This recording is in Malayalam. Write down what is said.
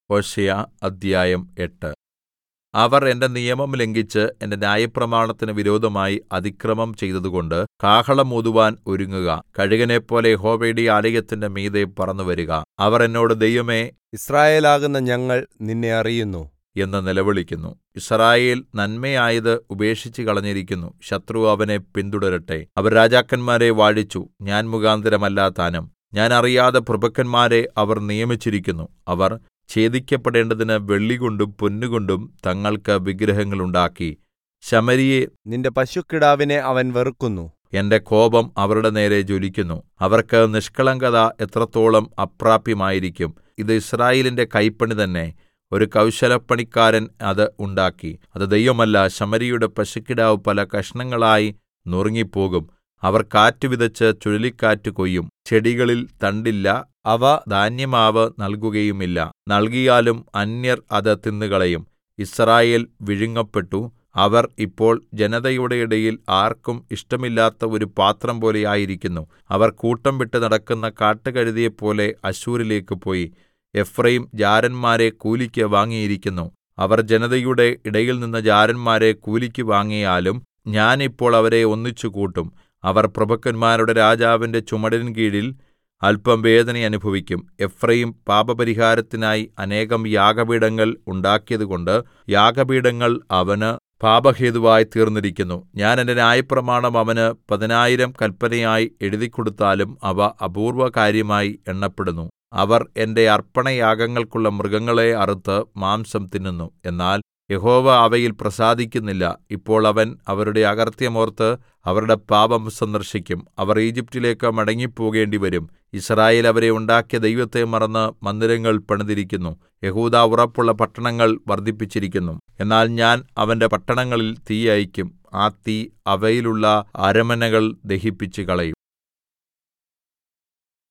ഹോശേയ അദ്ധ്യായം എട്ട് അവർ എന്റെ നിയമം ലംഘിച്ച് എന്റെ ന്യായപ്രമാണത്തിന് വിരോധമായി അതിക്രമം ചെയ്തതുകൊണ്ട് കാഹളം ഊതുവാൻ ഒരുങ്ങുക കഴുകനെപ്പോലെ യഹോവയുടെ ആലയത്തിന്റെ മീതെ പറന്നുവരുക അവർ എന്നോട് ദൈവമേ യിസ്രായേലാകുന്ന ഞങ്ങൾ നിന്നെ അറിയുന്നു എന്ന് നിലവിളിക്കുന്നു യിസ്രായേൽ നന്മയായത് ഉപേക്ഷിച്ച് കളഞ്ഞിരിക്കുന്നു ശത്രു അവനെ പിന്തുടരട്ടെ അവർ രാജാക്കന്മാരെ വാഴിച്ചു ഞാൻ മുഖാന്തരമല്ല താനും ഞാൻ അറിയാതെ പ്രഭുക്കന്മാരെ അവർ നിയമിച്ചിരിക്കുന്നു അവർ ഛേദിക്കപ്പെടേണ്ടതിന് വെള്ളികൊണ്ടും പൊന്നുകൊണ്ടും തങ്ങൾക്ക് വിഗ്രഹങ്ങൾ ഉണ്ടാക്കി ശമര്യയെ നിന്റെ പശുക്കിടാവിനെ അവൻ വെറുക്കുന്നു എന്റെ കോപം അവരുടെ നേരെ ജ്വലിക്കുന്നു അവർക്ക് നിഷ്കളങ്കത എത്രത്തോളം അപ്രാപ്യമായിരിക്കും ഇത് യിസ്രായേലിന്റെ കൈപ്പണി തന്നെ ഒരു കൗശലപ്പണിക്കാരൻ അത് ഉണ്ടാക്കി അത് ദൈവമല്ല ശമര്യയുടെ പശുക്കിടാവ് പല കഷണങ്ങളായി നുറുങ്ങിപ്പോകും അവർ കാറ്റ് വിതച്ച് ചുഴലിക്കാറ്റ് കൊയ്യും ചെടികളിൽ തണ്ടില്ല അവ ധാന്യമാവ് നൽകുകയുമില്ല നൽകിയാലും അന്യർ അത് തിന്നുകളയും യിസ്രായേൽ വിഴുങ്ങപ്പെട്ടു അവർ ഇപ്പോൾ ജനതയുടെ ഇടയിൽ ആർക്കും ഇഷ്ടമില്ലാത്ത ഒരു പാത്രം പോലെ ആയിരിക്കുന്നു അവർ കൂട്ടം വിട്ട് നടക്കുന്ന കാട്ടുകഴുതയെപ്പോലെ അശ്ശൂരിലേക്ക് പോയി എഫ്രയീം ജാരന്മാരെ കൂലിക്ക് വാങ്ങിയിരിക്കുന്നു അവർ ജനതയുടെ ഇടയിൽനിന്ന് ജാരന്മാരെ കൂലിക്ക് വാങ്ങിയാലും ഞാൻ ഇപ്പോൾ അവരെ ഒന്നിച്ചുകൂട്ടും അവർ പ്രഭുക്കന്മാരുടെ രാജാവിന്റെ ചുമടിൻ കീഴിൽ അല്പം വേദന അനുഭവിക്കും എഫ്രയീം പാപപരിഹാരത്തിനായി അനേകം യാഗപീഠങ്ങൾ ഉണ്ടാക്കിയതുകൊണ്ട് യാഗപീഠങ്ങൾ അവന് പാപഹേതുവായി തീർന്നിരിക്കുന്നു ഞാൻ എന്റെ ന്യായപ്രമാണം അവന് പതിനായിരം കല്പനയായി എഴുതിക്കൊടുത്താലും അവ അപൂർവകാര്യമായി എണ്ണപ്പെടുന്നു അവർ എന്റെ അർപ്പണയാഗങ്ങൾക്കുള്ള മൃഗങ്ങളെ അറുത്ത് മാംസം തിന്നുന്നു എന്നാൽ യഹോവ അവയിൽ പ്രസാദിക്കുന്നില്ല ഇപ്പോൾ അവൻ അവരുടെ അകൃത്യമോർത്ത് അവരുടെ പാപം സന്ദർശിക്കും അവർ ഈജിപ്റ്റിലേക്ക് മടങ്ങിപ്പോകേണ്ടിവരും യിസ്രായേൽ അവരെ ഉണ്ടാക്കിയ ദൈവത്തെ മറന്ന് മന്ദിരങ്ങൾ പണിതിരിക്കുന്നു യഹൂദാ ഉറപ്പുള്ള പട്ടണങ്ങൾ വർദ്ധിപ്പിച്ചിരിക്കുന്നു എന്നാൽ ഞാൻ അവന്റെ പട്ടണങ്ങളിൽ തീ അയയ്ക്കും ആ തീ അവയിലുള്ള അരമനകൾ ദഹിപ്പിച്ചുകളയും